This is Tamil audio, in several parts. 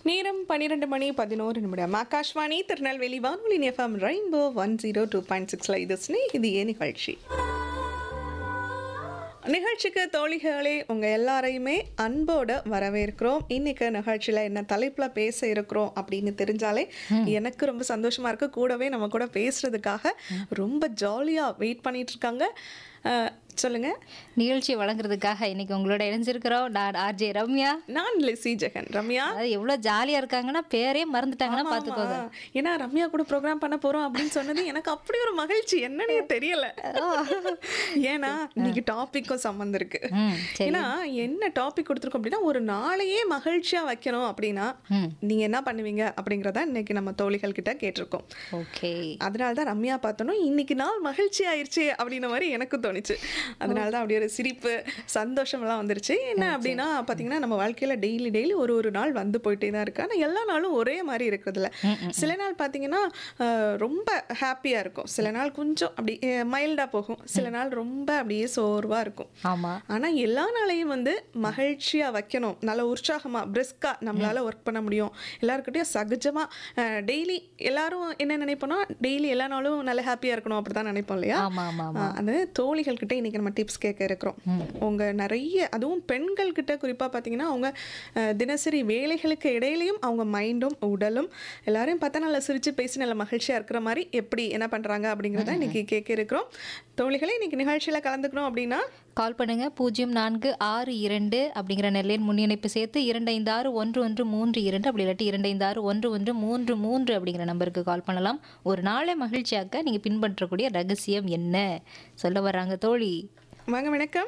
நேரம் பன்னிரெண்டு மணி பதினோரு நிமிடம் ஆகாஷ்வாணி திருநெல்வேலி வானொலி FM rainbow one zero two point சிக்ஸில் இது ஸ்நேகிதியே நிகழ்ச்சி நிகழ்ச்சிக்கு தோழிகளே உங்கள் எல்லாரையுமே அன்போட வரவேற்கிறோம் இன்னைக்கு நிகழ்ச்சியில் என்ன தலைப்பில் பேச இருக்கிறோம் அப்படின்னு தெரிஞ்சாலே எனக்கு ரொம்ப சந்தோஷமா இருக்கு கூடவே நம்ம கூட பேசுறதுக்காக ரொம்ப ஜாலியாக வெயிட் பண்ணிட்டு இருக்காங்க அஹ், சொல்லுங்க நிகழ்ச்சி வழங்குறதுக்காக இன்னைக்கு உங்களோட இணைஞ்சிருக்கிறோம் நான் ஆர்ஜே ரம்யா நான் லெசி ஜெகன் ரம்யா அது எவ்வளவு ஜாலியா இருக்காங்கன்னா பேரே மறந்துட்டாங்கன்னா ஆமா, பாத்துக்கோங்க ஆமா. ஏன்னா ரம்யா கூட ப்ரோக்ராம் பண்ண போறோம் அப்படின்னு சொன்னது எனக்கு அப்படி ஒரு மகிழ்ச்சி என்னன்னே தெரியல ஏன்னா இன்னைக்கு டாபிக்கும் சம்மந்தம் இருக்கு ம் சரி ஏன்னா என்ன டாபிக் கொடுத்துருக்கோம் அப்படின்னா ஒரு நாளையே மகிழ்ச்சியா வைக்கணும் அப்படின்னா ம் நீங்க என்ன பண்ணுவீங்க அப்படிங்கறத இன்னைக்கு நம்ம தோழிகள் கிட்ட கேட்டிருக்கோம் ஓகே அதனால தான் ரம்யா பார்த்தோன்னா இன்னைக்கு நாள் மகிழ்ச்சி ஆயிருச்சு அப்படின்ன மாதிரி எனக்கு தோணுச்சு அதனால தான் அப்படி ஒரு சிரிப்பு சந்தோஷமெல்லாம் வந்துருச்சு என்ன அப்படின்னா பார்த்தீங்கன்னா நம்ம வாழ்க்கையில் டெய்லி டெய்லி ஒரு ஒரு நாள் வந்து போயிட்டே தான் இருக்கு ஆனால் எல்லா நாளும் ஒரே மாதிரி இருக்கிறதில்ல சில நாள் பார்த்தீங்கன்னா அஹ், ரொம்ப ஹாப்பியாக இருக்கும் சில நாள் கொஞ்சம் அப்படி மைல்டாக போகும் சில நாள் ரொம்ப அப்படியே சோர்வாக இருக்கும் ஆமா ஆனால் எல்லா நாளையும் வந்து மகிழ்ச்சியாக வைக்கணும் நல்ல உற்சாகமாக பிரிஸ்காக நம்மளால் ஒர்க் பண்ண முடியும் எல்லாருக்கிட்டையும் சகஜமாக டெய்லி எல்லாரும் என்ன நினைப்போம்னா டெய்லி எல்லா நாளும் நல்ல ஹாப்பியாக இருக்கணும் அப்படி தான் நினைப்போம் இல்லையா ஆமா ஆமா ஆமா ஆ, அந்த தோழிகள் கிட்ட இன்னைக்கு நம்ம டிப்ஸ் கேட்க இருக்கிறோம் உங்க நிறைய அதுவும் பெண்கள் கிட்ட குறிப்பா பாத்தீங்கன்னா அவங்க அஹ், தினசரி வேலைகளுக்கு இடையிலையும் அவங்க மைண்டும் உடலும் எல்லாரையும் பார்த்தா நல்லா சிரிச்சு பேசி நல்ல மகிழ்ச்சியா இருக்கிற மாதிரி எப்படி என்ன பண்றாங்க அப்படிங்கிறத இன்னைக்கு கேட்க இருக்கிறோம் தோழிகளே இன்னைக்கு நிகழ்ச்சியில கலந்துக்கணும் அப்படின்னா கால் பண்ணுங்க பூஜ்ஜியம் நான்கு ஆறு இரண்டு அப்படிங்கிற நெல்லையின் முன்னிணைப்பு சேர்த்து இரண்டு ஐந்து ஆறு ஒன்று ஒன்று மூன்று இரண்டு அப்படி இல்லாட்டி இரண்டு ஐந்து ஆறு ஒன்று ஒன்று மூன்று மூன்று அப்படிங்கிற நம்பருக்கு கால் பண்ணலாம் ஒரு நாளை மகிழ்ச்சியாக்க நீங்க பின்பற்றக்கூடிய ரகசியம் என்ன சொல்ல வர்றாங்க தோழி வாங்க வணக்கம்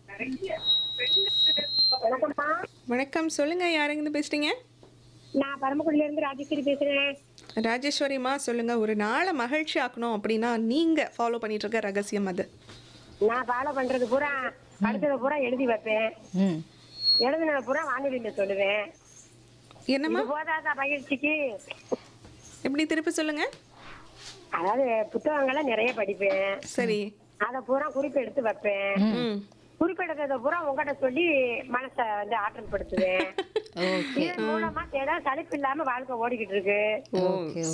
வணக்கம்மா வணக்கம் சொல்லுங்க யாருங்க பேசுறீங்க நான் பரமக்குடியில இருந்து ராஜேஸ்வரி பேசுறேன் ராஜேஸ்வரிமா சொல்லுங்க ஒரு நாளை மகிழ்ச்சி ஆக்கணும் அப்படின்னா நீங்க ஃபாலோ பண்ணிட்டு இருக்க ரகசியம் அது நான் ஃபாலோ பண்றது பூரா படிச்சதை பூரா எழுதி வைப்பேன் ம் எழுதினத பூரா வானொலியில சொல்லுவேன் என்னம்மா இது போதாதா மகிழ்ச்சிக்கு எப்படி திருப்பி சொல்லுங்க அதாவது புத்தகங்களை நிறைய படிப்பேன் சரி அதை பூரா குறிப்பு எடுத்து வைப்பேன் ம் குறிப்பெடுத்ததை பூரா உங்ககிட்ட சொல்லி மனசை வந்து ஆற்றல் படுத்துவேன் ஓகே இதன் மூலமா ஏதாவது சலிப்பு இல்லாம வாழ்க்கை ஓடிக்கிட்டு இருக்கு ஓகே